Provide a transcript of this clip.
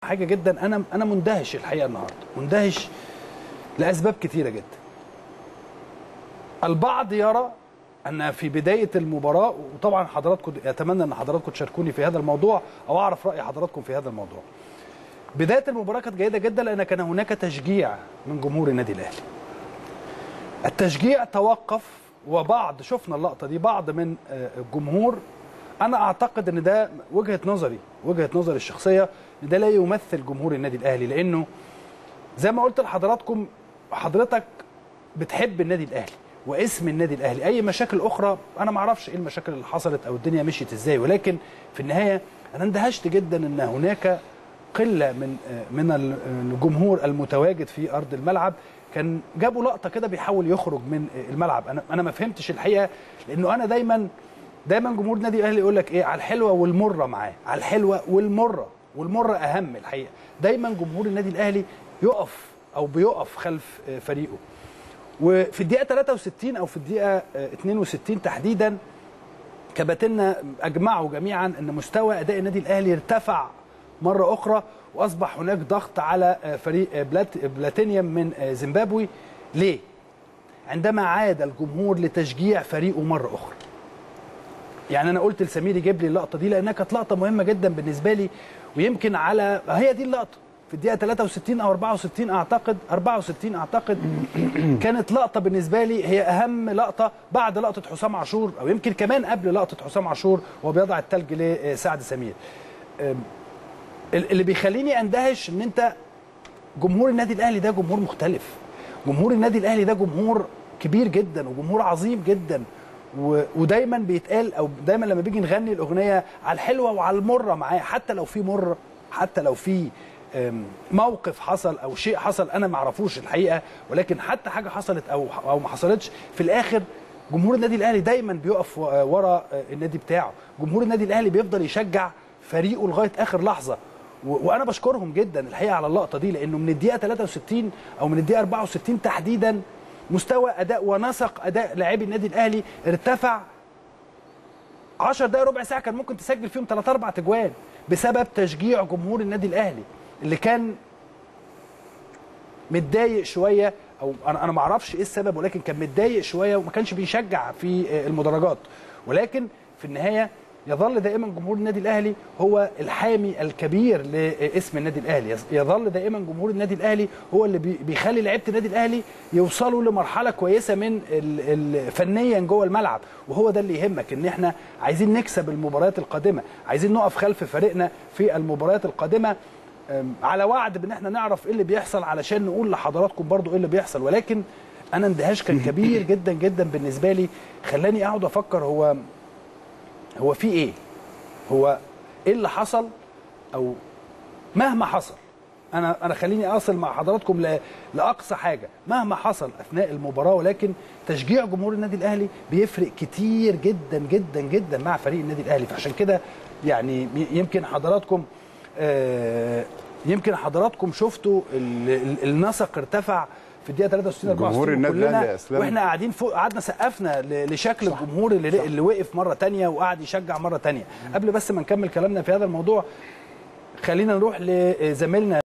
حاجه جدا انا انا مندهش الحقيقه النهارده مندهش لاسباب كثيره جدا البعض يرى ان في بدايه المباراه وطبعا حضراتكم اتمنى ان حضراتكم تشاركوني في هذا الموضوع او اعرف راي حضراتكم في هذا الموضوع بدايه المباراه كانت جيده جدا لان كان هناك تشجيع من جمهور النادي الاهلي التشجيع توقف وبعض شفنا اللقطه دي بعض من آه، الجمهور انا اعتقد ان ده وجهه نظري وجهه نظري الشخصيه ان ده لا يمثل جمهور النادي الاهلي لانه زي ما قلت لحضراتكم حضرتك بتحب النادي الاهلي واسم النادي الاهلي اي مشاكل اخرى انا ما اعرفش ايه المشاكل اللي حصلت او الدنيا مشيت ازاي ولكن في النهايه انا اندهشت جدا ان هناك قله من من الجمهور المتواجد في ارض الملعب كان جابوا لقطه كده بيحاول يخرج من الملعب انا انا ما فهمتش الحقيقه لانه انا دايما دايما جمهور النادي الاهلي يقول لك ايه على الحلوه والمره معاه على الحلوه والمره والمره اهم الحقيقه دايما جمهور النادي الاهلي يقف او بيقف خلف فريقه وفي الدقيقه 63 او في الدقيقه 62 تحديدا كباتنا اجمعوا جميعا ان مستوى اداء النادي الاهلي ارتفع مره اخرى واصبح هناك ضغط على فريق بلات بلاتينيوم من زيمبابوي ليه عندما عاد الجمهور لتشجيع فريقه مره اخرى يعني انا قلت لسمير يجيب لي اللقطه دي لانها كانت لقطه مهمه جدا بالنسبه لي ويمكن على هي دي اللقطه في الدقيقه 63 او 64 اعتقد 64 اعتقد كانت لقطه بالنسبه لي هي اهم لقطه بعد لقطه حسام عاشور او يمكن كمان قبل لقطه حسام عاشور وهو بيضع الثلج لسعد سمير اللي بيخليني اندهش ان انت جمهور النادي الاهلي ده جمهور مختلف جمهور النادي الاهلي ده جمهور كبير جدا وجمهور عظيم جدا و... ودايما بيتقال او دايما لما بيجي نغني الاغنيه على الحلوه وعلى المره معاه حتى لو في مر حتى لو في موقف حصل او شيء حصل انا ما اعرفوش الحقيقه ولكن حتى حاجه حصلت او او ما حصلتش في الاخر جمهور النادي الاهلي دايما بيقف ورا النادي بتاعه جمهور النادي الاهلي بيفضل يشجع فريقه لغايه اخر لحظه وانا بشكرهم جدا الحقيقه على اللقطه دي لانه من الدقيقه 63 او من الدقيقه 64 تحديدا مستوى اداء ونسق اداء لاعبي النادي الاهلي ارتفع 10 دقائق ربع ساعه كان ممكن تسجل فيهم 3 4 تجوان بسبب تشجيع جمهور النادي الاهلي اللي كان متضايق شويه او انا انا ما اعرفش ايه السبب ولكن كان متضايق شويه وما كانش بيشجع في المدرجات ولكن في النهايه يظل دائما جمهور النادي الاهلي هو الحامي الكبير لاسم النادي الاهلي يظل دائما جمهور النادي الاهلي هو اللي بيخلي لعيبه النادي الاهلي يوصلوا لمرحله كويسه من فنيا جوه الملعب وهو ده اللي يهمك ان احنا عايزين نكسب المباريات القادمه عايزين نقف خلف فريقنا في المباريات القادمه على وعد بان احنا نعرف ايه اللي بيحصل علشان نقول لحضراتكم برضو ايه اللي بيحصل ولكن انا اندهاش كان كبير جدا جدا بالنسبه لي خلاني اقعد افكر هو هو في ايه هو ايه اللي حصل او مهما حصل انا انا خليني اصل مع حضراتكم لاقصى حاجه مهما حصل اثناء المباراه ولكن تشجيع جمهور النادي الاهلي بيفرق كتير جدا جدا جدا مع فريق النادي الاهلي فعشان كده يعني يمكن حضراتكم آه يمكن حضراتكم شفتوا النسق ارتفع في الدقيقه 63 جمهور النادي الاهلي اسلام واحنا قاعدين فوق قعدنا سقفنا لشكل صح. الجمهور اللي, صح. اللي وقف مره ثانيه وقعد يشجع مره ثانيه قبل بس ما نكمل كلامنا في هذا الموضوع خلينا نروح لزميلنا